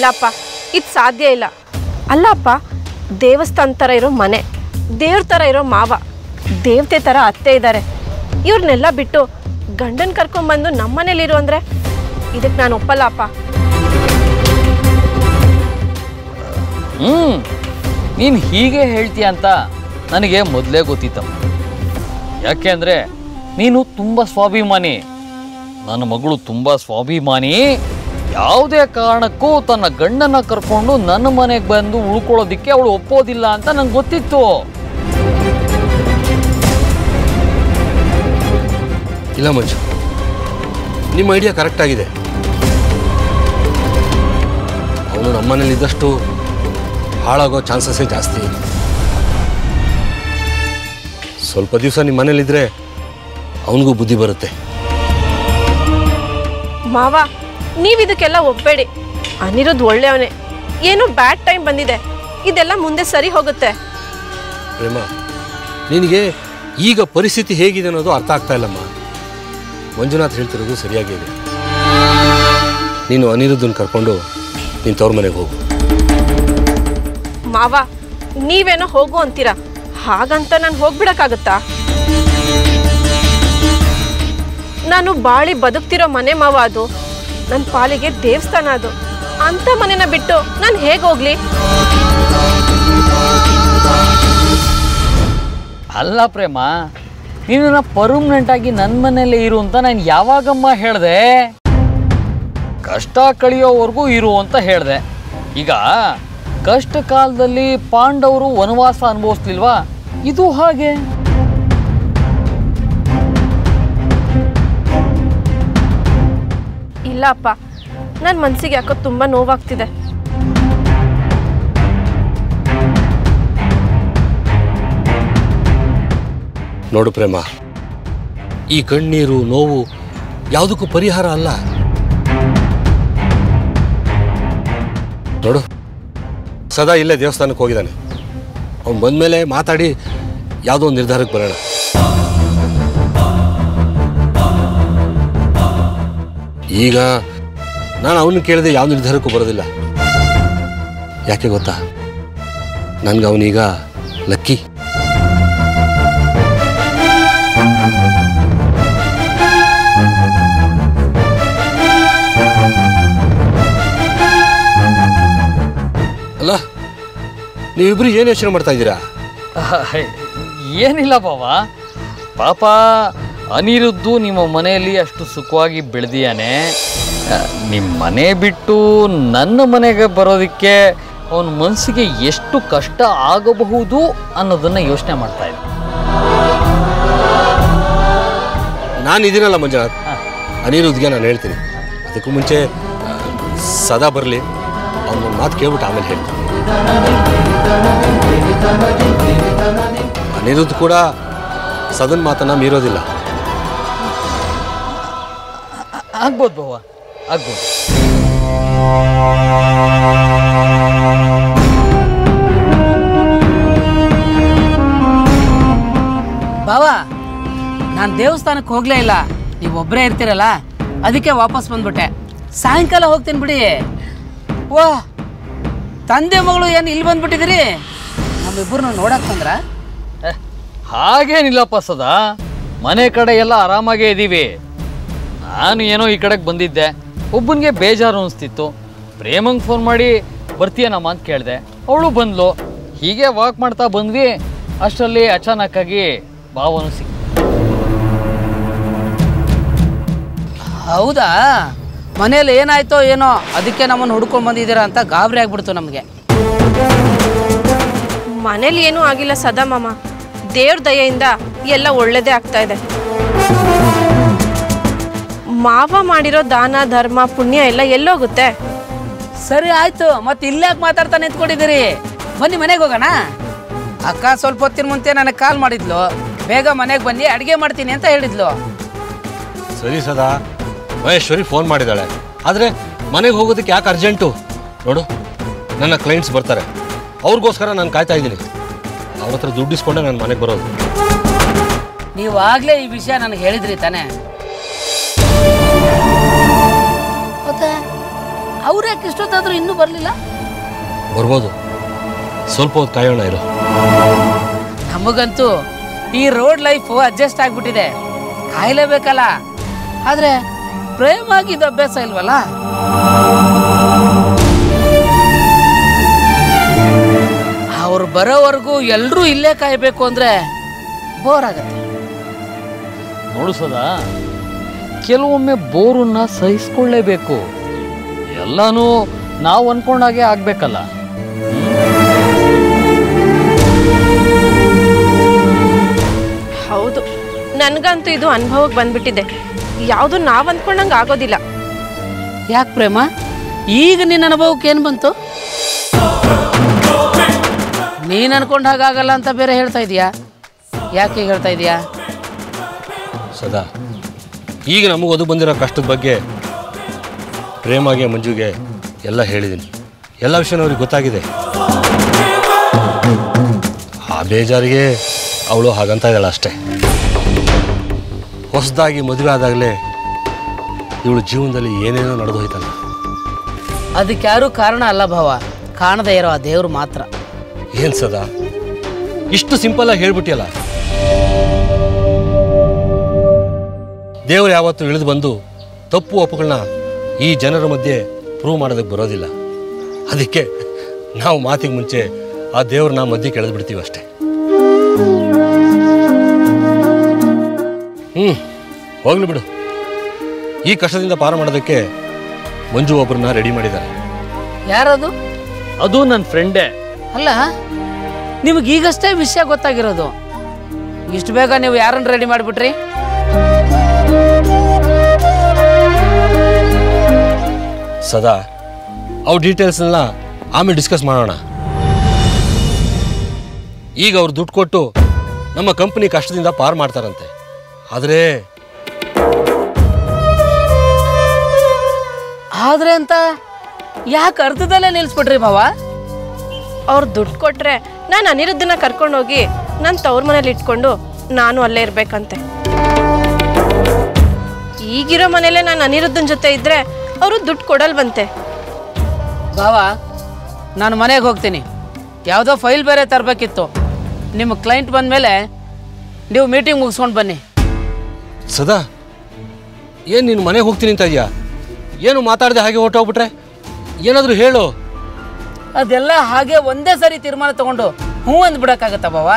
ಇಲ್ಲಪ್ಪ ಇದು ಸಾಧ್ಯ ಇಲ್ಲ ಅಲ್ಲಪ್ಪ ದೇವಸ್ಥಾನ ಥರ ಇರೋ ಮನೆ ದೇವ್ರ ಥರ ಇರೋ ಮಾವ ದೇವತೆ ಥರ ಅತ್ತೆ ಇದ್ದಾರೆ ಇವ್ರನ್ನೆಲ್ಲ ಬಿಟ್ಟು ಗಂಡನ ಕರ್ಕೊಂಡ್ಬಂದು ನಮ್ಮನೇಲಿರು ಅಂದರೆ ಇದಕ್ಕೆ ನಾನು ಒಪ್ಪಲ್ಲ ಅಪ್ಪ ಹ್ಮ್ ನೀನು ಹೀಗೆ ಹೇಳ್ತೀಯ ಅಂತ ನನಗೆ ಮೊದಲೇ ಗೊತ್ತಿತ್ತಮ್ಮ ಯಾಕೆ ಅಂದರೆ ನೀನು ತುಂಬ ಸ್ವಾಭಿಮಾನಿ ನನ್ನ ಮಗಳು ತುಂಬ ಸ್ವಾಭಿಮಾನಿ ಯಾವುದೇ ಕಾರಣಕ್ಕೂ ತನ್ನ ಗಂಡನ ಕರ್ಕೊಂಡು ನನ್ನ ಮನೆಗೆ ಬಂದು ಉಳ್ಕೊಳ್ಳೋದಿಕ್ಕೆ ಅವಳು ಒಪ್ಪೋದಿಲ್ಲ ಅಂತ ನಂಗೆ ಗೊತ್ತಿತ್ತು ಇಲ್ಲ ಮಂಜು ನಿಮ್ಮ ಐಡಿಯಾ ಕರೆಕ್ಟ್ ಆಗಿದೆ ಅವನು ನಮ್ಮನೇಲಿದ್ದಷ್ಟು ಹಾಳಾಗೋ ಚಾನ್ಸಸ್ಸೇ ಜಾಸ್ತಿ ಸ್ವಲ್ಪ ದಿವಸ ನಿಮ್ಮ ಮನೇಲಿದ್ರೆ ಅವನಿಗೂ ಬುದ್ಧಿ ಬರುತ್ತೆ ಮಾವ ನೀವು ಇದಕ್ಕೆಲ್ಲ ಒಪ್ಪಬೇಡಿ ಅನಿರುದ್ ಒಳ್ಳೆಯವನೇ ಏನೋ ಬ್ಯಾಡ್ ಟೈಮ್ ಬಂದಿದೆ ಇದೆಲ್ಲ ಮುಂದೆ ಸರಿ ಹೋಗುತ್ತೆ ಪ್ರೇಮ ನಿನಗೆ ಈಗ ಪರಿಸ್ಥಿತಿ ಹೇಗಿದೆ ಅನ್ನೋದು ಅರ್ಥ ಆಗ್ತಾ ಇಲ್ಲಮ್ಮ ಮಂಜುನಾಥ್ ಹೇಳ್ತಿರೋದು ಸರಿಯಾಗಿದೆ ನೀನು ಅನಿರುದ್ಧನ್ ಕರ್ಕೊಂಡು ನೀನು ತವ್ರ ಮನೆಗೆ ಹೋಗು ಮಾವ ನೀವೇನೋ ಹೋಗು ಅಂತೀರಾ ಹಾಗಂತ ನಾನು ಹೋಗ್ಬಿಡಕ್ಕಾಗತ್ತಾ ನಾನು ಬಾಳಿ ಬದುಕ್ತಿರೋ ಮನೆ ಮಾವ ಅದು ನನ್ನ ಪಾಲಿಗೆ ದೇವಸ್ಥಾನ ಅದು ಅಂತ ಮನೆನ ಬಿಟ್ಟು ನಾನು ಹೇಗೆ ಹೋಗ್ಲಿ ಅಲ್ಲ ಪ್ರೇಮ ನೀನು ಪರ್ಮನೆಂಟ್ ಆಗಿ ನನ್ನ ಮನೇಲೇ ಇರು ಅಂತ ನಾನು ಯಾವಾಗಮ್ಮ ಹೇಳಿದೆ ಕಷ್ಟ ಕಳಿಯೋವರೆಗೂ ಇರು ಅಂತ ಹೇಳಿದೆ ಈಗ ಕಷ್ಟ ಕಾಲದಲ್ಲಿ ಪಾಂಡವರು ವನವಾಸ ಅನುಭವಿಸ್ಲಿಲ್ವಾ ಇದು ಹಾಗೆ ಇಲ್ಲ ಅಪ್ಪ ನನ್ನ ಮನಸ್ಸಿಗೆ ಯಾಕೋ ತುಂಬ ನೋವಾಗ್ತಿದೆ ನೋಡು ಪ್ರೇಮ ಈ ಕಣ್ಣೀರು ನೋವು ಯಾವುದಕ್ಕೂ ಪರಿಹಾರ ಅಲ್ಲ ನೋಡು ಸದಾ ಇಲ್ಲೇ ದೇವಸ್ಥಾನಕ್ಕೆ ಹೋಗಿದ್ದಾನೆ ಅವ್ನು ಬಂದಮೇಲೆ ಮಾತಾಡಿ ಯಾವುದೋ ಒಂದು ನಿರ್ಧಾರಕ್ಕೆ ಬರೋಣ ಈಗ ನಾನು ಅವನು ಕೇಳಿದೆ ಯಾವ ನಿರ್ಧಾರಕ್ಕೂ ಬರೋದಿಲ್ಲ ಯಾಕೆ ಗೊತ್ತಾ ನನ್ಗೆ ಅವನೀಗ ಲಕ್ಕಿ ಅಲ್ಲ ನೀವಿಬ್ರು ಏನು ಯೋಚನೆ ಮಾಡ್ತಾ ಇದ್ದೀರಾ ಏನಿಲ್ಲ ಬಾವ ಪಾಪ ಅನಿರುದ್ದು ನಿಮ್ಮ ಮನೆಯಲ್ಲಿ ಅಷ್ಟು ಸುಖವಾಗಿ ಬೆಳೆದಿಯಾನೆ ನಿಮ್ಮ ಮನೆ ಬಿಟ್ಟು ನನ್ನ ಮನೆಗೆ ಬರೋದಕ್ಕೆ ಅವನ ಮನಸ್ಸಿಗೆ ಎಷ್ಟು ಕಷ್ಟ ಆಗಬಹುದು ಅನ್ನೋದನ್ನ ಯೋಚನೆ ಮಾಡ್ತಾ ಇದ್ದೆ ನಾನು ಇದೀನಲ್ಲ ಮಂಜುನಾಥ್ ಅನಿರುದ್ಗೆ ನಾನು ಹೇಳ್ತೀನಿ ಅದಕ್ಕೂ ಮುಂಚೆ ಆ, ಸದಾ ಬರಲಿ ಅವನ ಮಾತು ಕೇಳ್ಬಿಟ್ಟು ಆಮೇಲೆ ಹೇಳ್ತೀನಿ ಅನಿರುದ್ಧ್ ಕೂಡ ಸದನ್ ಮಾತನ್ನ ಮೀರೋದಿಲ್ಲ ಆಗ್ಬೋದು ಬಾವ ಆಗ್ಬೋದು ಬಾವಾ ನಾನು ದೇವಸ್ಥಾನಕ್ಕೆ ಹೋಗ್ಲೇ ಇಲ್ಲ ನೀವು ಒಬ್ಬರೇ ಇರ್ತೀರಲ್ಲ ಅದಕ್ಕೆ ವಾಪಸ್ ಬಂದ್ಬಿಟ್ಟೆ ಸಾಯಂಕಾಲ ಹೋಗ್ತೀನಿ ಬಿಡಿ ವಾ ತಂದೆ ಮಗಳು ಏನು ಇಲ್ಲಿ ಬಂದ್ಬಿಟ್ಟಿದ್ದೀರಿ ನಮ್ಮಿಬ್ಬರನ್ನ ನೋಡಕ್ ಬಂದ್ರ ಏ, ಹಾಗೇನಿಲ್ಲಪ್ಪ ಸದಾ ಮನೆ ಕಡೆ ಎಲ್ಲ ಆರಾಮಾಗೇ ಇದ್ದೀವಿ ನಾನು ಏನೋ ಈ ಕಡೆಗೆ ಬಂದಿದ್ದೆ ಒಬ್ಬನಿಗೆ ಬೇಜಾರು ಅನಿಸ್ತಿತ್ತು ಪ್ರೇಮಂಗೆ ಫೋನ್ ಮಾಡಿ ಬರ್ತೀಯನಮ್ಮ ಅಂತ ಕೇಳಿದೆ ಅವಳು ಬಂದ್ಲು ಹೀಗೆ ವಾಕ್ ಮಾಡ್ತಾ ಬಂದ್ವಿ ಅಷ್ಟರಲ್ಲಿ ಅಚಾನಕ್ಕಾಗಿ ಭಾವನು ಸಿಕ್ ಹೌದಾ ಮನೇಲಿ ಏನಾಯ್ತೋ ಏನೋ ಅದಕ್ಕೆ ನಮ್ಮನ್ನು ಹುಡ್ಕೊಂಡು ಬಂದಿದ್ದೀರಾ ಅಂತ ಗಾಬರಿ ಆಗ್ಬಿಡ್ತು ನಮಗೆ ಮನೇಲಿ ಏನೂ ಆಗಿಲ್ಲ ಸದಾ ಮಾಮ ದೇವ್ರ ದಯೆಯಿಂದ ಎಲ್ಲ ಒಳ್ಳೇದೇ ಆಗ್ತಾ ಇದೆ ಮಾವ ಮಾಡಿರೋ ದಾನ ಧರ್ಮ ಪುಣ್ಯ ಎಲ್ಲ ಎಲ್ಲೋಗುತ್ತೆ ಸರಿ ಆಯ್ತು ಮತ್ತೆ ಇಲ್ಲಾಕ್ ಮಾತಾಡ್ತಾ ನಿಂತ್ಕೊಂಡಿದ್ದೀರಿ ಬನ್ನಿ ಮನೆಗೆ ಹೋಗೋಣ ಅಕ್ಕ ಸ್ವಲ್ಪ ಹೊತ್ತಿನ ಮುಂಚೆ ನನಗೆ ಕಾಲ್ ಮಾಡಿದ್ಲು ಬೇಗ ಮನೆಗೆ ಬನ್ನಿ ಅಡುಗೆ ಮಾಡ್ತೀನಿ ಅಂತ ಹೇಳಿದ್ಲು ಸರಿ ಸದಾ ಮಹೇಶ್ವರಿ ಫೋನ್ ಮಾಡಿದ್ದಾಳೆ ಆದರೆ ಮನೆಗೆ ಹೋಗೋದಕ್ಕೆ ಯಾಕೆ ಅರ್ಜೆಂಟು ನೋಡು ನನ್ನ ಕ್ಲೈಂಟ್ಸ್ ಬರ್ತಾರೆ ಅವ್ರಿಗೋಸ್ಕರ ನಾನು ಕಾಯ್ತಾ ಇದ್ದೀನಿ ಅವ್ರ ಹತ್ರ ದುಡ್ಡು ಇಸ್ಕೊಂಡೆ ನಾನು ಮನೆಗೆ ಬರೋದು ನೀವು ಆಗ್ಲೇ ಈ ವಿಷಯ ನನಗೆ ಹೇಳಿದ್ರಿ ತಾನೇ ಹೌದಾ ಅವ್ರು ಯಾಕೆ ಇಷ್ಟೊತ್ತಾದ್ರೂ ಇನ್ನೂ ಬರಲಿಲ್ಲ ಬರ್ಬೋದು ಸ್ವಲ್ಪ ಹೊತ್ತು ಕಾಯೋಣ ಇರು ನಮಗಂತೂ ಈ ರೋಡ್ ಲೈಫು ಅಡ್ಜಸ್ಟ್ ಆಗ್ಬಿಟ್ಟಿದೆ ಕಾಯಲೇಬೇಕಲ್ಲ ಆದರೆ ಪ್ರೇಮ ಆಗಿದ್ದು ಅಭ್ಯಾಸ ಇಲ್ವಲ್ಲ ಅವ್ರು ಬರೋವರೆಗೂ ಎಲ್ಲರೂ ಇಲ್ಲೇ ಕಾಯಬೇಕು ಅಂದರೆ ಬೋರ್ ಆಗತ್ತೆ ನೋಡು ಸದಾ ಕೆಲವೊಮ್ಮೆ ಬೋರನ್ನ ಸಹಿಸ್ಕೊಳ್ಳೇಬೇಕು ಎಲ್ಲಾನು ನಾವು ಅನ್ಕೊಂಡಾಗೆ ಆಗ್ಬೇಕಲ್ಲ ಹೌದು ನನಗಂತೂ ಇದು ಅನುಭವಕ್ಕೆ ಬಂದ್ಬಿಟ್ಟಿದೆ ಯಾವುದು ನಾವು ಅಂದ್ಕೊಂಡಂಗೆ ಆಗೋದಿಲ್ಲ ಯಾಕೆ ಪ್ರೇಮ ಈಗ ನಿನ್ನ ಅನುಭವಕ್ಕೆ ಏನು ಬಂತು ನೀನು ಅನ್ಕೊಂಡ ಹಾಗಾಗಲ್ಲ ಅಂತ ಬೇರೆ ಹೇಳ್ತಾ ಇದೀಯಾ ಯಾಕೆ ಹೀಗ್ ಹೇಳ್ತಾ ಇದೀಯಾ ಸದಾ ಈಗ ನಮಗೆ ಒದು ಬಂದಿರೋ ಕಷ್ಟದ ಬಗ್ಗೆ ಪ್ರೇಮಗೆ ಮಂಜುಗೆ ಎಲ್ಲ ಹೇಳಿದ್ದೀನಿ ಎಲ್ಲ ವಿಷಯನೂ ಅವ್ರಿಗೆ ಗೊತ್ತಾಗಿದೆ ಆ ಬೇಜಾರಿಗೆ ಅವಳು ಹಾಗಂತ ಇದ್ದಾಳೆ ಅಷ್ಟೇ ಹೊಸದಾಗಿ ಮದುವೆ ಆದಾಗಲೇ ಇವಳು ಜೀವನದಲ್ಲಿ ಏನೇನೋ ನಡೆದು ಹೋಯ್ತಲ್ಲ ಅದಕ್ಕೆ ಯಾರೂ ಕಾರಣ ಅಲ್ಲ ಭಾವ ಕಾಣದೇ ಇರೋ ಆ ದೇವ್ರು ಮಾತ್ರ ಏನು ಸದಾ ಇಷ್ಟು ಸಿಂಪಲ್ಲಾಗಿ ಹೇಳ್ಬಿಟ್ಟಿಯಲ್ಲ ದೇವರು ಯಾವತ್ತೂ ಇಳಿದು ಬಂದು ತಪ್ಪು ಒಪ್ಪುಗಳನ್ನ ಈ ಜನರ ಮಧ್ಯೆ ಪ್ರೂವ್ ಮಾಡೋದಕ್ಕೆ ಬರೋದಿಲ್ಲ ಅದಕ್ಕೆ ನಾವು ಮಾತಿಗೆ ಮುಂಚೆ ಆ ದೇವ್ರನ್ನ ಮಧ್ಯೆ ಕೆಳೆದು ಬಿಡ್ತೀವಿ ಅಷ್ಟೇ ಹ್ಞೂ ಹೋಗ್ಲಿ ಬಿಡು ಈ ಕಷ್ಟದಿಂದ ಪಾರ ಮಾಡೋದಕ್ಕೆ ಮಂಜು ಒಬ್ಬರನ್ನ ರೆಡಿ ಮಾಡಿದ್ದಾರೆ ಯಾರದು ಅದು ನನ್ನ ಫ್ರೆಂಡೇ ಅಲ್ಲ ನಿಮಗೆ ಈಗಷ್ಟೇ ವಿಷಯ ಗೊತ್ತಾಗಿರೋದು ಇಷ್ಟು ಬೇಗ ನೀವು ಯಾರನ್ನು ರೆಡಿ ಮಾಡಿಬಿಟ್ರಿ ಸದಾ ಅವು ಡೀಟೇಲ್ಸ್ನೆಲ್ಲ ಆಮೇಲೆ ಡಿಸ್ಕಸ್ ಮಾಡೋಣ ಈಗ ಅವ್ರು ದುಡ್ಡು ಕೊಟ್ಟು ನಮ್ಮ ಕಂಪನಿ ಕಷ್ಟದಿಂದ ಪಾರು ಮಾಡ್ತಾರಂತೆ ಆದರೆ ಆದ್ರೆ ಅಂತ ಯಾಕೆ ಅರ್ಧದಲ್ಲೇ ನಿಲ್ಲಿಸ್ಬಿಟ್ರಿ ಭಾವ ಅವ್ರು ದುಡ್ಡು ಕೊಟ್ರೆ ನಾನು ಅನಿರುದ್ಧನ ಕರ್ಕೊಂಡೋಗಿ ನನ್ನ ತವ್ರ ಮನೇಲಿ ಇಟ್ಕೊಂಡು ನಾನು ಅಲ್ಲೇ ಇರ್ಬೇಕಂತೆ ಈಗಿರೋ ಮನೇಲೆ ನಾನು ಅನಿರುದ್ಧನ ಜೊತೆ ಇದ್ರೆ ಅವರು ದುಡ್ಡು ಕೊಡಲ್ವಂತೆ ಭಾವ ನಾನು ಮನೆಗೆ ಹೋಗ್ತೀನಿ ಯಾವುದೋ ಫೈಲ್ ಬೇರೆ ತರಬೇಕಿತ್ತು ನಿಮ್ಮ ಕ್ಲೈಂಟ್ ಬಂದಮೇಲೆ ನೀವು ಮೀಟಿಂಗ್ ಮುಗಿಸ್ಕೊಂಡು ಬನ್ನಿ ಸದಾ ಏನು ನೀನು ಮನೆಗೆ ಹೋಗ್ತೀನಿ ಅಂತ ಇದೆಯಾ ಏನು ಮಾತಾಡದೆ ಹಾಗೆ ಹೊರಟೋಗ್ಬಿಟ್ರೆ ಏನಾದರೂ ಹೇಳು ಅದೆಲ್ಲ ಹಾಗೆ ಒಂದೇ ಸರಿ ತೀರ್ಮಾನ ತಗೊಂಡು ಹ್ಞೂ ಅಂದ್ಬಿಡಕ್ಕಾಗತ್ತ ಭಾವ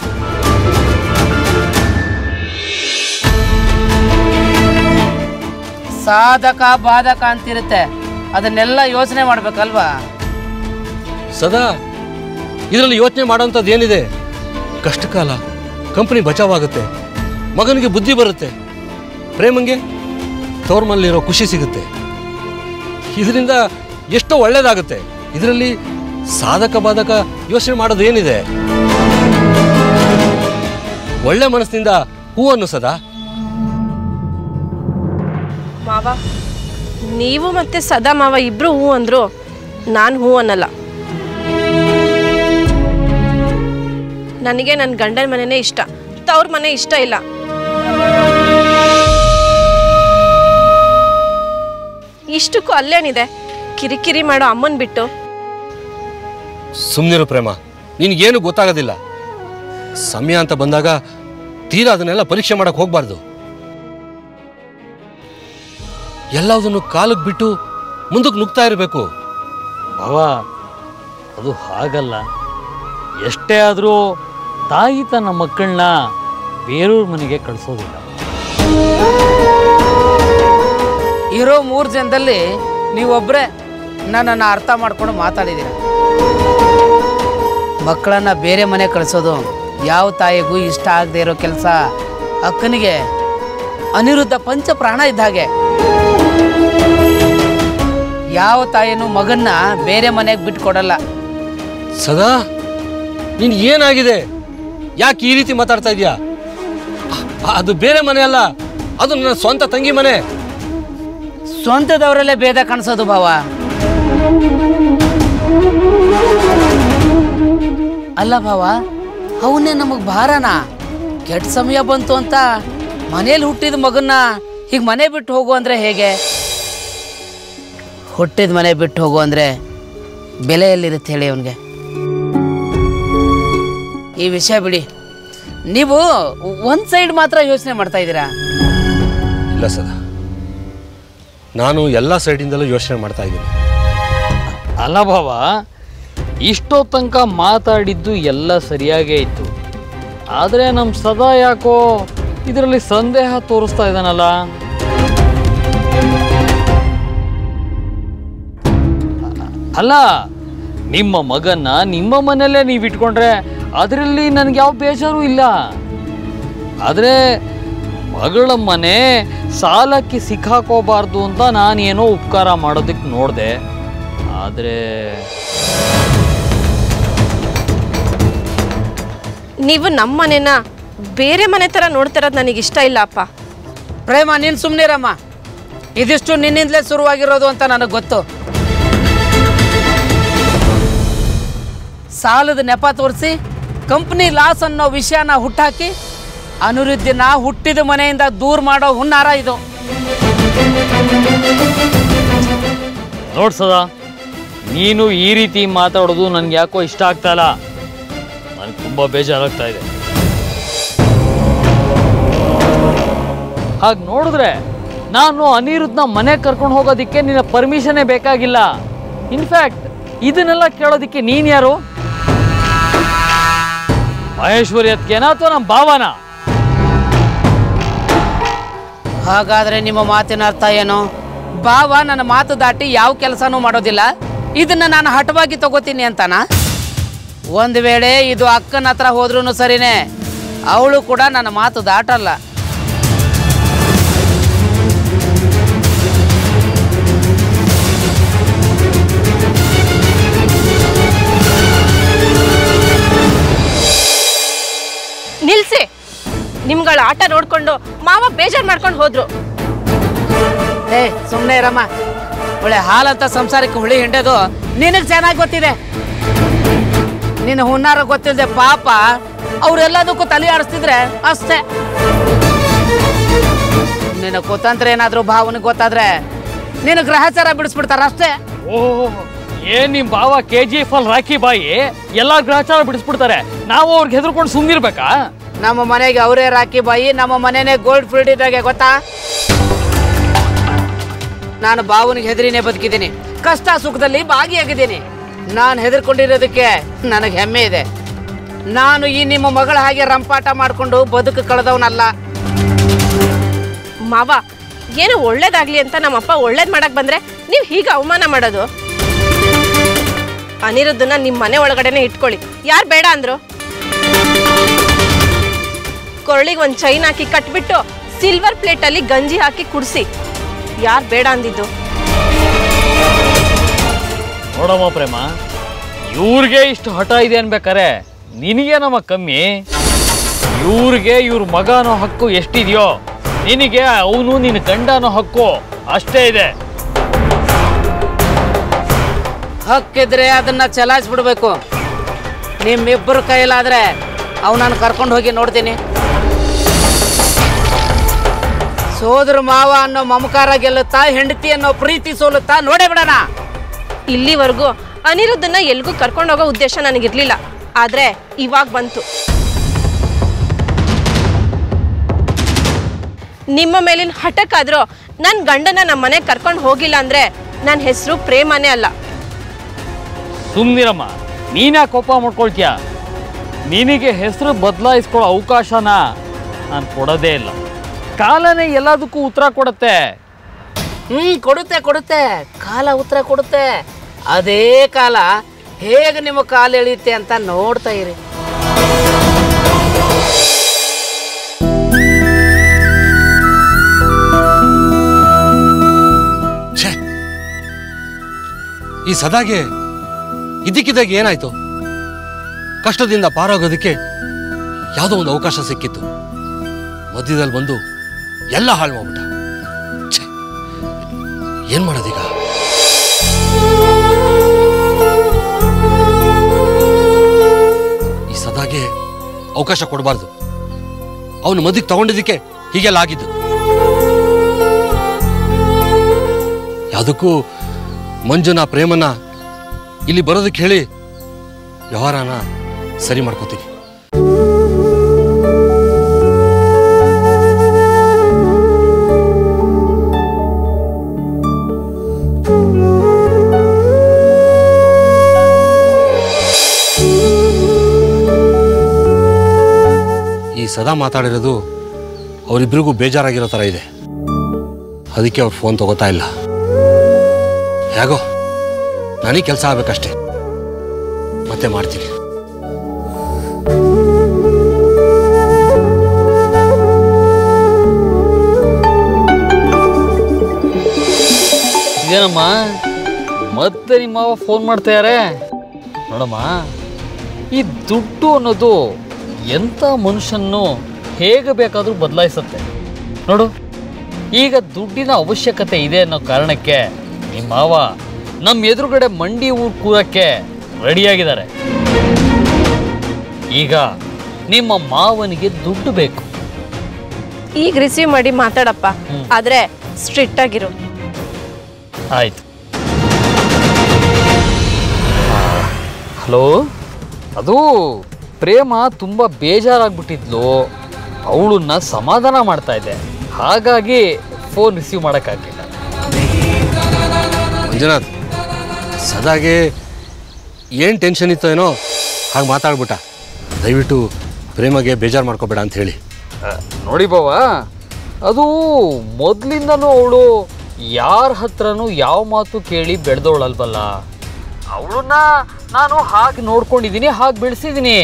ಸಾಧಕ ಬಾಧಕ ಅಂತಿರುತ್ತೆ ಅದನ್ನೆಲ್ಲ ಯೋಚನೆ ಮಾಡ್ಬೇಕಲ್ವಾ ಸದಾ ಇದರಲ್ಲಿ ಯೋಚನೆ ಮಾಡೋಂಥದ್ದು ಏನಿದೆ ಕಷ್ಟಕಾಲ ಕಂಪನಿ ಬಚಾವಾಗುತ್ತೆ ಮಗನಿಗೆ ಬುದ್ಧಿ ಬರುತ್ತೆ ಪ್ರೇಮಂಗೆ ತೋರ್ಮಲ್ಲಿರೋ ಖುಷಿ ಸಿಗುತ್ತೆ ಇದರಿಂದ ಎಷ್ಟೋ ಒಳ್ಳೇದಾಗುತ್ತೆ ಇದರಲ್ಲಿ ಸಾಧಕ ಬಾಧಕ ಯೋಚನೆ ಮಾಡೋದು ಏನಿದೆ ಒಳ್ಳೆ ಮನಸ್ಸಿನಿಂದ ಹೂವನ್ನು ಸದಾ ಮಾವ ನೀವು ಮತ್ತೆ ಸದಾ ಮಾವ ಇಬ್ರು ಹೂ ಅಂದ್ರು ನಾನು ಹೂ ಅನ್ನಲ್ಲ ನನಗೆ ನನ್ನ ಗಂಡನ ಮನೆನೇ ಇಷ್ಟ ತವ್ರ ಮನೆ ಇಷ್ಟ ಇಲ್ಲ ಇಷ್ಟಕ್ಕೂ ಅಲ್ಲೇನಿದೆ ಕಿರಿಕಿರಿ ಮಾಡೋ ಅಮ್ಮನ್ ಬಿಟ್ಟು ಸುಮ್ಮನಿರು ಪ್ರೇಮ ನಿನಗೇನು ಗೊತ್ತಾಗೋದಿಲ್ಲ ಸಮಯ ಅಂತ ಬಂದಾಗ ತೀರಾ ಅದನ್ನೆಲ್ಲ ಪರೀಕ್ಷೆ ಮಾಡಕ್ಕೆ ಹೋಗಬಾರ್ದು ಎಲ್ಲದನ್ನು ಕಾಲಕ್ಕೆ ಬಿಟ್ಟು ಮುಂದಕ್ಕೆ ನುಗ್ತಾ ಇರಬೇಕು ಭಾವ ಅದು ಹಾಗಲ್ಲ ಎಷ್ಟೇ ಆದರೂ ತಾಯಿ ತನ್ನ ಮಕ್ಕಳನ್ನ ಬೇರೂರ್ ಮನೆಗೆ ಕಳಿಸೋದಿಲ್ಲ ಇರೋ ಮೂರು ಜನದಲ್ಲಿ ನೀವೊಬ್ಬರೇ ನನ್ನನ್ನು ಅರ್ಥ ಮಾಡ್ಕೊಂಡು ಮಾತಾಡಿದ್ದೀರ ಮಕ್ಕಳನ್ನ ಬೇರೆ ಮನೆ ಕಳಿಸೋದು ಯಾವ ತಾಯಿಗೂ ಇಷ್ಟ ಆಗದೆ ಇರೋ ಕೆಲಸ ಅಕ್ಕನಿಗೆ ಅನಿರುದ್ಧ ಪಂಚ ಪ್ರಾಣ ಇದ್ದ ಹಾಗೆ ಯಾವ ತಾಯಿನೂ ಮಗನ್ನ ಬೇರೆ ಮನೆಗೆ ಬಿಟ್ಕೊಡಲ್ಲ ಸದಾ ನೀನು ಏನಾಗಿದೆ ಯಾಕೆ ಈ ರೀತಿ ಮಾತಾಡ್ತಾ ಇದೀಯಾ ಅ- ಅದು ಬೇರೆ ಮನೆ ಅಲ್ಲ ಅದು ನನ್ನ ಸ್ವಂತ ತಂಗಿ ಮನೆ ಸ್ವಂತದವರಲ್ಲೇ ಭೇದ ಕಾಣಿಸೋದು ಭಾವ ಅಲ್ಲ ಭಾವ ಅವನ್ನೇ ನಮಗ್ ಭಾರನ ಕೆಟ್ಟ ಸಮಯ ಬಂತು ಅಂತ ಮನೇಲಿ ಹುಟ್ಟಿದ ಮಗನ್ನ ಹೀಗೆ ಮನೆ ಬಿಟ್ಟು ಹೋಗು ಅಂದ್ರೆ ಹೇಗೆ ಹುಟ್ಟಿದ ಮನೆ ಬಿಟ್ಟು ಹೋಗು ಅಂದರೆ ಬೆಲೆ ಎಲ್ಲಿರುತ್ತೆ ಹೇಳಿ ಅವನಿಗೆ ಈ ವಿಷಯ ಬಿಡಿ ನೀವು ಒಂದು ಸೈಡ್ ಮಾತ್ರ ಯೋಚನೆ ಮಾಡ್ತಾ ಇದ್ದೀರಾ ಇಲ್ಲ ಸದಾ ನಾನು ಎಲ್ಲ ಸೈಡಿಂದಲೂ ಯೋಚನೆ ಮಾಡ್ತಾ ಇದ್ದೀನಿ ಅಲ್ಲ ಭಾವ ಇಷ್ಟೋ ತನಕ ಮಾತಾಡಿದ್ದು ಎಲ್ಲ ಸರಿಯಾಗೇ ಇತ್ತು ಆದರೆ ನಮ್ಮ ಸದಾ ಯಾಕೋ ಇದರಲ್ಲಿ ಸಂದೇಹ ತೋರಿಸ್ತಾ ಇದ್ದಾನಲ್ಲ ಅಲ್ಲ ನಿಮ್ಮ ಮಗನ್ನ ನಿಮ್ಮ ಮನೆಯಲ್ಲೇ ನೀವು ಇಟ್ಕೊಂಡ್ರೆ ಅದರಲ್ಲಿ ನನಗೆ ಯಾವ ಬೇಜಾರು ಇಲ್ಲ ಆದರೆ ಮಗಳ ಮನೆ ಸಾಲಕ್ಕೆ ಸಿಕ್ಕಾಕೋಬಾರ್ದು ಅಂತ ನಾನೇನೋ ಉಪಕಾರ ಮಾಡೋದಕ್ಕೆ ನೋಡಿದೆ ಆದರೆ ನೀವು ನಮ್ಮ ಮನೆನ ಬೇರೆ ಮನೆ ಥರ ನೋಡ್ತಿರೋದು ನನಗೆ ಇಷ್ಟ ಇಲ್ಲ ಅಪ್ಪ ಪ್ರೇಮ ನೀನು ಸುಮ್ಮನಿರಮ್ಮ ಇದಿಷ್ಟು ನಿನ್ನಿಂದಲೇ ಶುರುವಾಗಿರೋದು ಅಂತ ನನಗೆ ಗೊತ್ತು ಸಾಲದ ನೆಪ ತೋರಿಸಿ ಕಂಪ್ನಿ ಲಾಸ್ ಅನ್ನೋ ವಿಷಯನ ಹುಟ್ಟಾಕಿ ಅನಿರುದ್ಧಿನ ಹುಟ್ಟಿದ ಮನೆಯಿಂದ ದೂರ ಮಾಡೋ ಹುನ್ನಾರ ಇದು ನೋಡ್ ಸದಾ ನೀನು ಈ ರೀತಿ ಮಾತಾಡೋದು ನನಗೆ ಯಾಕೋ ಇಷ್ಟ ಆಗ್ತಾ ಇಲ್ಲ ನನಗೆ ತುಂಬ ಬೇಜಾರಾಗ್ತಾ ಇದೆ ಹಾಗೆ ನೋಡಿದ್ರೆ ನಾನು ಅನಿರುದ್ಧನ ಮನೆಗೆ ಕರ್ಕೊಂಡು ಹೋಗೋದಕ್ಕೆ ನಿನ್ನ ಪರ್ಮಿಷನ್ನೇ ಬೇಕಾಗಿಲ್ಲ ಇನ್ಫ್ಯಾಕ್ಟ್ ಇದನ್ನೆಲ್ಲ ಕೇಳೋದಕ್ಕೆ ನೀನು ಯಾರು ಮಹೇಶ್ವರಿ ಅತ್ಕೇನಾ ಅಥವಾ ನಮ್ಮ ಭಾವನಾ ಹಾಗಾದ್ರೆ ನಿಮ್ಮ ಮಾತಿನ ಅರ್ಥ ಏನು ಬಾವ ನನ್ನ ಮಾತು ದಾಟಿ ಯಾವ ಕೆಲಸನೂ ಮಾಡೋದಿಲ್ಲ ಇದನ್ನ ನಾನು ಹಠವಾಗಿ ತಗೋತೀನಿ ಅಂತಾನ ಒಂದು ವೇಳೆ ಇದು ಅಕ್ಕನ ಹತ್ರ ಹೋದ್ರೂ ಸರಿನೇ ಅವಳು ಕೂಡ ನನ್ನ ಮಾತು ದಾಟಲ್ಲ ನಿಲ್ಸಿ ನಿಮ್ಗಳ ಆಟ ನೋಡ್ಕೊಂಡು ಮಾವ ಬೇಜಾರು ಮಾಡ್ಕೊಂಡು ಹೋದ್ರು ಏ ಸುಮ್ಮನೆ ಇರಮ್ಮ ಒಳ್ಳೆ ಹಾಲಂತ ಸಂಸಾರಕ್ಕೆ ಹುಳಿ ಹಿಂಡೋದು ನಿನಗೆ ಚೆನ್ನಾಗಿ ಗೊತ್ತಿದೆ ನಿನ್ನ ಹುನ್ನಾರ ಗೊತ್ತಿಲ್ಲದೆ ಪಾಪ ಅವರೆಲ್ಲದಕ್ಕೂ ತಲೆ ಆಡಿಸ್ತಿದ್ರೆ ಅಷ್ಟೇ ನಿನ್ನ ಕುತಂತ್ರ ಏನಾದರೂ ಭಾವನಿಗೆ ಗೊತ್ತಾದ್ರೆ ನಿನ್ನ ಗ್ರಹಚಾರ ಬಿಡಿಸ್ಬಿಡ್ತಾರ ಅಷ್ಟೇ ಓಹ್ ಏನ್ ನಿಮ್ ಭಾವ ಕೆ ಜಿ ಎಫ್ ಅಲ್ಲಿ ರಾಖಿ ಬಾಯಿ ಎಲ್ಲಾ ಗ್ರಹಚಾರ ಬಿಡಿಸ್ಬಿಡ್ತಾರೆ ನಾವು ಅವ್ರಿಗೆ ಹೆದರ್ಕೊಂಡು ಸುಮ್ಮನಿರ್ಬೇಕಾ ನಮ್ಮ ಮನೆಗೆ ಅವರೇ ರಾಕಿ ಬಾಯಿ ನಮ್ಮ ಮನೆನೇ ಗೋಲ್ಡ್ ಫೀಲ್ಡ್ ಇದ್ದಾಗೆ ಗೊತ್ತಾ ನಾನು ಬಾವನಿಗೆ ಹೆದರಿನೇ ಬದುಕಿದ್ದೀನಿ ಕಷ್ಟ ಸುಖದಲ್ಲಿ ಭಾಗಿಯಾಗಿದ್ದೀನಿ ನಾನು ಹೆದರ್ಕೊಂಡಿರೋದಕ್ಕೆ ನನಗೆ ಹೆಮ್ಮೆ ಇದೆ ನಾನು ಈ ನಿಮ್ಮ ಮಗಳ ಹಾಗೆ ರಂಪಾಟ ಮಾಡಿಕೊಂಡು ಬದುಕು ಕಳೆದವನಲ್ಲ ಮಾವ ಏನೋ ಒಳ್ಳೇದಾಗ್ಲಿ ಅಂತ ನಮ್ಮಪ್ಪ ಒಳ್ಳೇದ್ ಮಾಡಕ್ ಬಂದ್ರೆ ನೀವು ಹೀಗೆ ಅವಮಾನ ಮಾಡೋದು ಅನಿರುದ್ಧನ ನಿಮ್ಮ ಮನೆ ಒಳಗಡೆನೆ ಇಟ್ಕೊಳ್ಳಿ ಯಾರು ಬೇಡ ಅಂದ್ರು ಕೊರಳಿಗೆ ಒಂದು ಚೈನ್ ಹಾಕಿ ಕಟ್ಬಿಟ್ಟು ಸಿಲ್ವರ್ ಪ್ಲೇಟಲ್ಲಿ ಗಂಜಿ ಹಾಕಿ ಕುಡಿಸಿ ಯಾರು ಬೇಡ ಅಂದಿದ್ದು ನೋಡಮ್ಮ ಪ್ರೇಮ ಇವ್ರಿಗೆ ಇಷ್ಟು ಹಠ ಇದೆ ಅನ್ಬೇಕಾರೆ ನಿನಗೆ ನಮ್ಮ ಕಮ್ಮಿ ಇವ್ರಿಗೆ ಇವ್ರ ಮಗ ಅನ್ನೋ ಹಕ್ಕು ಎಷ್ಟಿದೆಯೋ ನಿನಗೆ ಅವನು ನಿನ್ನ ಗಂಡ ಅನ್ನೋ ಹಕ್ಕು ಅಷ್ಟೇ ಇದೆ ಹಕ್ಕಿದ್ರೆ ಅದನ್ನ ಚಲಾಯಿಸ್ಬಿಡ್ಬೇಕು ನಿಮ್ಮಿಬ್ಬರ ಕೈಲಾದ್ರೆ ಅವನನ್ನು ಕರ್ಕೊಂಡು ಹೋಗಿ ನೋಡ್ತೀನಿ ಸೋದರ ಮಾವ ಅನ್ನೋ ಮಮಕಾರ ಗೆಲ್ಲುತ್ತಾ ಹೆಂಡತಿ ಅನ್ನೋ ಪ್ರೀತಿ ಸೋಲುತ್ತಾ ನೋಡೇ ಬಿಡೋಣ ಇಲ್ಲಿವರೆಗೂ ಅನಿರುದ್ಧನ ಎಲ್ಗೂ ಕರ್ಕೊಂಡೋಗೋ ಉದ್ದೇಶ ನನಗಿರ್ಲಿಲ್ಲ ಆದ್ರೆ ಇವಾಗ ಬಂತು ನಿಮ್ಮ ಮೇಲಿನ ಹಠಕ್ಕಾದ್ರೂ ನನ್ನ ಗಂಡನ ನಮ್ಮ ಮನೆಗೆ ಕರ್ಕೊಂಡು ಹೋಗಿಲ್ಲ ಅಂದ್ರೆ ನನ್ನ ಹೆಸರು ಪ್ರೇಮನೇ ಅಲ್ಲ ಸುಮ್ನಿರಮ್ಮ ನೀನ್ಯಾ ಕೋಪ ಮಾಡ್ಕೊಳ್ತೀಯ ನಿನಗೆ ಹೆಸರು ಬದಲಾಯಿಸ್ಕೊಳ್ಳೋ ಅವಕಾಶನ ನಾನು ಕೊಡೋದೇ ಇಲ್ಲ ಕಾಲನೇ ಎಲ್ಲದಕ್ಕೂ ಉತ್ತರ ಕೊಡುತ್ತೆ ಹ್ಮ್ ಕೊಡುತ್ತೆ ಕೊಡುತ್ತೆ ಕಾಲ ಉತ್ತರ ಕೊಡುತ್ತೆ ಅದೇ ಕಾಲ ಹೇಗೆ ನಿಮ್ಮ ಕಾಲು ಎಳೆಯುತ್ತೆ ಅಂತ ನೋಡ್ತಾ ಇರಿ ಛೇ ಈ ಸದಾಗೆ ಇದಕ್ಕಿದ್ದಾಗ ಏನಾಯ್ತು ಕಷ್ಟದಿಂದ ಪಾರಾಗೋದಕ್ಕೆ ಯಾವುದೋ ಒಂದು ಅವಕಾಶ ಸಿಕ್ಕಿತ್ತು ಮಧ್ಯದಲ್ಲಿ ಬಂದು ಎಲ್ಲ ಹಾಳು ಮಾಡ್ಬಿಟ್ಟ ಛೇ ಏನ್ ಮಾಡೋದೀಗ ಈ ಸದಾಗೆ ಅವಕಾಶ ಕೊಡಬಾರ್ದು ಅವನು ಮದಿಗೆ ತಗೊಂಡಿದ್ದಕ್ಕೆ ಹೀಗೆಲ್ಲ ಆಗಿದ್ದು ಯಾವುದಕ್ಕೂ ಮಂಜುನ ಪ್ರೇಮನ ಇಲ್ಲಿ ಬರೋದಕ್ಕೆ ಹೇಳಿ ವ್ಯವಹಾರನ ಸರಿ ಮಾಡ್ಕೋತೀನಿ ಈ ಸದಾ ಮಾತಾಡಿರೋದು ಅವರಿಬ್ಬರಿಗೂ ಬೇಜಾರಾಗಿರೋ ಥರ ಇದೆ ಅದಕ್ಕೆ ಅವ್ರು ಫೋನ್ ತಗೋತಾ ಇಲ್ಲ ಹೇಗೋ ನನಗೆ ಕೆಲಸ ಆಗ್ಬೇಕಷ್ಟೆ ಮತ್ತೆ ಮಾಡ್ತೀನಿ ಇದೇನಮ್ಮ ಮತ್ತೆ ನಿಮ್ಮ ಮಾವ ಫೋನ್ ಮಾಡ್ತಾರೆ ನೋಡಮ್ಮ ಈ ದುಡ್ಡು ಅನ್ನೋದು ಎಂಥ ಮನುಷ್ಯನ್ನು ಹೇಗೆ ಬೇಕಾದರೂ ಬದಲಾಯಿಸುತ್ತೆ ನೋಡು ಈಗ ದುಡ್ಡಿನ ಅವಶ್ಯಕತೆ ಇದೆ ಅನ್ನೋ ಕಾರಣಕ್ಕೆ ನಿಮ್ಮ ಮಾವ ನಮ್ಮ ಎದುರುಗಡೆ ಮಂಡಿ ಊರು ಕೂರಕ್ಕೆ ರೆಡಿಯಾಗಿದ್ದಾರೆ ಈಗ ನಿಮ್ಮ ಮಾವನಿಗೆ ದುಡ್ಡು ಬೇಕು ಈಗ ರಿಸೀವ್ ಮಾಡಿ ಮಾತಾಡಪ್ಪ ಆದ್ರೆ ಸ್ಟ್ರಿಕ್ಟ್ ಆಗಿರು ಆಯ್ತು ಹಲೋ ಅದು ಪ್ರೇಮ ತುಂಬ ಬೇಜಾರಾಗ್ಬಿಟ್ಟಿದ್ಲು ಅವಳನ್ನ ಸಮಾಧಾನ ಮಾಡ್ತಾ ಇದ್ದೆ ಹಾಗಾಗಿ ಫೋನ್ ರಿಸೀವ್ ಮಾಡೋಕ್ಕಾಗಲಿಲ್ಲ ಮಂಜುನಾಥ್ ಸದಾಗೆ ಏನು ಟೆನ್ಷನ್ ಇತ್ತೋ ಏನೋ ಹಾಗೆ ಮಾತಾಡ್ಬಿಟ್ಟ ದಯವಿಟ್ಟು ಪ್ರೇಮಗೆ ಬೇಜಾರು ಮಾಡ್ಕೋಬೇಡ ಅಂತ ಹೇಳಿ ನೋಡಿ ಬಾವ ಅದು ಮೊದಲಿಂದನೂ ಅವಳು ಯಾರ ಹತ್ರನೂ ಯಾವ ಮಾತು ಕೇಳಿ ಬೆಳೆದವಳಲ್ವಲ್ಲ ಅವಳನ್ನ ನಾನು ಹಾಗೆ ನೋಡ್ಕೊಂಡಿದ್ದೀನಿ ಹಾಗೆ ಬೆಳೆಸಿದ್ದೀನಿ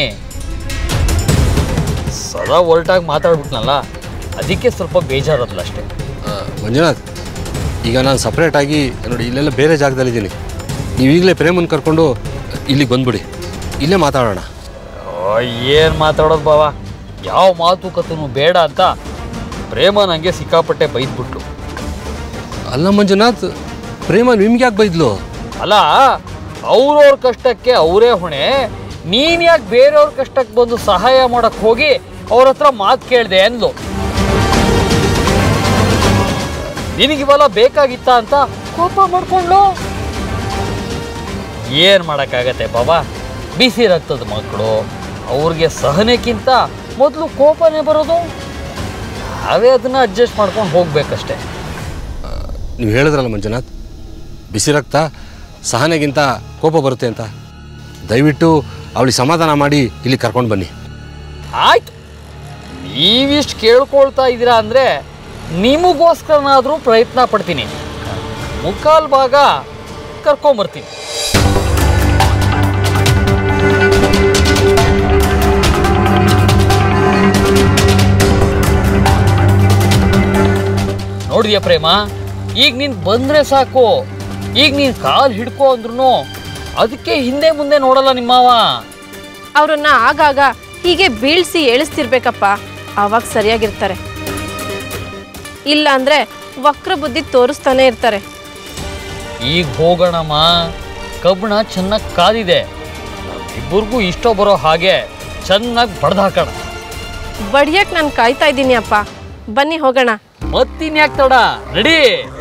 ಸದಾ ಒಲ್ಟಾಗಿ ಮಾತಾಡ್ಬಿಟ್ನಲ್ಲ ಅದಕ್ಕೆ ಸ್ವಲ್ಪ ಬೇಜಾರದ್ಲ ಅಷ್ಟೇ ಆ, ಮಂಜುನಾಥ್ ಈಗ ನಾನು ಸಪ್ರೇಟಾಗಿ ನೋಡಿ ಇಲ್ಲೆಲ್ಲ ಬೇರೆ ಜಾಗದಲ್ಲಿದ್ದೀನಿ ನೀವು ಈಗಲೇ ಪ್ರೇಮನ್ ಕರ್ಕೊಂಡು ಇಲ್ಲಿಗೆ ಬಂದ್ಬಿಡಿ ಇಲ್ಲೇ ಮಾತಾಡೋಣ ಏನು ಮಾತಾಡೋದು ಬಾವ ಯಾವ ಮಾತುಕತೆನೂ ಬೇಡ ಅಂತ ಪ್ರೇಮ ನನಗೆ ಸಿಕ್ಕಾಪಟ್ಟೆ ಬೈದ್ಬಿಟ್ಲು ಅಲ್ಲ ಮಂಜುನಾಥ್ ಪ್ರೇಮ ನಿಮ್ಗೆ ಯಾಕೆ ಬೈದ್ಲು ಅಲ್ಲ ಅವ್ರವ್ರ ಕಷ್ಟಕ್ಕೆ ಅವರೇ ಹೊಣೆ ನೀನ್ ಯಾಕೆ ಬೇರೆಯವ್ರ ಕಷ್ಟಕ್ಕೆ ಬಂದು ಸಹಾಯ ಮಾಡಕ್ ಹೋಗಿ ಅವ್ರ ಹತ್ರ ಮಾತು ಕೇಳ್ದೆ ಅಂದ್ಲು ನಿನಗಿವೆಲ್ಲ ಬೇಕಾಗಿತ್ತ ಅಂತ ಕೋಪ ಮಾಡ್ಕೊಂಡ್ಲು ಏನ್ ಮಾಡಕ್ಕಾಗತ್ತೆ ಬಾಬಾ ಬಿಸಿ ರಕ್ತದ ಮಕ್ಕಳು ಅವ್ರಿಗೆ ಸಹನೆಕ್ಕಿಂತ ಮೊದಲು ಕೋಪನೇ ಬರೋದು ನಾವೇ ಅದನ್ನ ಅಡ್ಜಸ್ಟ್ ಮಾಡ್ಕೊಂಡು ಹೋಗ್ಬೇಕಷ್ಟೇ ನೀವು ಹೇಳಿದ್ರಲ್ಲ ಮಂಜುನಾಥ್ ಬಿಸಿ ರಕ್ತ ಸಹನೆಗಿಂತ ಕೋಪ ಬರುತ್ತೆ ಅಂತ ದಯವಿಟ್ಟು ಅವಳಿಗೆ ಸಮಾಧಾನ ಮಾಡಿ ಇಲ್ಲಿ ಕರ್ಕೊಂಡು ಬನ್ನಿ ಆಯ್ತು ನೀವಿಷ್ಟು ಕೇಳ್ಕೊಳ್ತಾ ಇದ್ದೀರಾ ಅಂದರೆ ನಿಮಗೋಸ್ಕರನಾದರೂ ಪ್ರಯತ್ನ ಪಡ್ತೀನಿ ಮುಕ್ಕಾಲು ಭಾಗ ಕರ್ಕೊಂಬರ್ತೀನಿ ನೋಡಿದ್ಯಾ ಪ್ರೇಮ ಈಗ ನೀನು ಬಂದರೆ ಸಾಕು ಈಗ ನೀನು ಕಾಲು ಹಿಡ್ಕೊ ಅಂದ್ರೂ ಅದಕ್ಕೆ ಹಿಂದೆ ಮುಂದೆ ನೋಡಲ್ಲ ನಿಮ್ಮವ ಅವ್ರನ್ನ ಆಗಾಗ ಹೀಗೆ ಬೀಳ್ಸಿ ಏಳಿಸ್ತಿರ್ಬೇಕಪ್ಪ ಆವಾಗ ಸರಿಯಾಗಿರ್ತಾರೆ ಇಲ್ಲ ಅಂದ್ರೆ ವಕ್ರ ಬುದ್ಧಿ ತೋರಿಸ್ತಾನೆ ಇರ್ತಾರೆ ಈಗ ಹೋಗೋಣಮ್ಮ ಕಬ್ಬಣ ಚೆನ್ನಾಗಿ ಕಾದಿದೆ ಇಬ್ಬರಿಗೂ ಇಷ್ಟ ಬರೋ ಹಾಗೆ ಚೆನ್ನಾಗಿ ಬಡ್ದು ಹಾಕೋಣ ಬಡಿಯಕ್ ನಾನು ಕಾಯ್ತಾ ಇದ್ದೀನಿ ಅಪ್ಪ ಬನ್ನಿ ಹೋಗೋಣ ಮತ್ತಿನ್ಯಾಕ್ ತಡ ರೆಡಿ